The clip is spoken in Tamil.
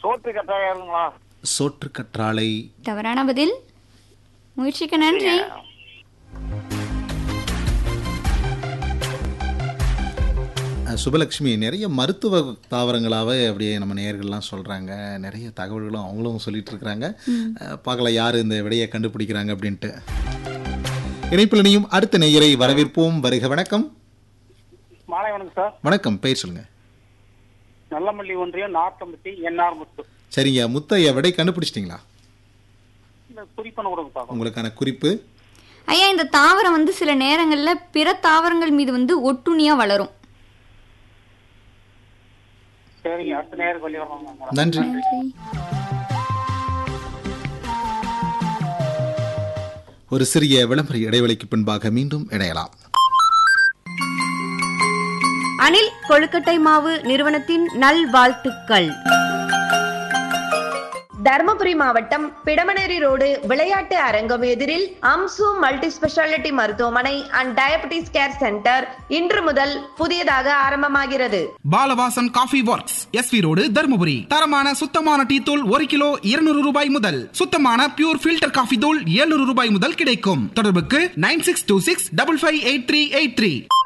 சோற்று கட்டாயிருங்களா சோற்று கற்றாழை தவறான பதில் முயற்சிக்கு நன்றி அஹ், சுபலக்ஷ்மி நிறைய மருத்துவ தாவரங்களாகவே அப்படியே நம்ம நேயர்கள்லாம் சொல்கிறாங்க நிறைய தகவல்களும் அவங்களும் சொல்லிட்டு இருக்கிறாங்க அஹ், பார்க்கலாம் யார் இந்த விடையை கண்டுபிடிக்கிறாங்க அப்படின்ட்டு இணைப்பில் இணையும் அடுத்த நேயரை வரவேற்போம் வருக வணக்கம் மாலை வணக்கம் சார் வணக்கம் பெயர் சொல்லுங்க நல்லமல்லி ஒன்றியம் நாட்டம்பட்டி என்ஆர் முத்து சரிங்க முத்தைய விடை கண்டுபிடிச்சிட்டிங்களா இந்த குறிப்பனை கொடுங்க பார்க்கலாம் உங்களுக்கான குறிப்பு ஐயா இந்த தாவரம் வந்து சில நேரங்கள்ல பிற தாவரங்கள் மீது வந்து ஒட்டுண்ணியா வளரும் சரிங்க அடுத்த நேரம் சொல்லி வரணும் நன்றி ஒரு சிறிய விளம்பர இடைவெளிக்கு பின்பாக மீண்டும் இணையலாம் அனில் கொழுக்கட்டை மாவு நிறுவனத்தின் நல்வாழ்த்துக்கள் தர்மபுரி மாவட்டம் பிடமனேரி ரோடு விளையாட்டு அரங்கம் எதிரில் அம்சு மல்டி ஸ்பெஷாலிட்டி மருத்துவமனை அண்ட் டயபெட்டிஸ் கேர் சென்டர் இன்று முதல் புதியதாக ஆரம்பமாகிறது Balavasan coffee works SV road Dharmapuri தரமான சுத்தமான டீ தூள் ஒரு கிலோ இருநூறு ரூபாய் முதல் சுத்தமான பியூர் ஃபில்டர் காஃபி தூள் 700 ரூபாய் முதல் கிடைக்கும் தொடர்புக்கு nine six two six double five eight three eight three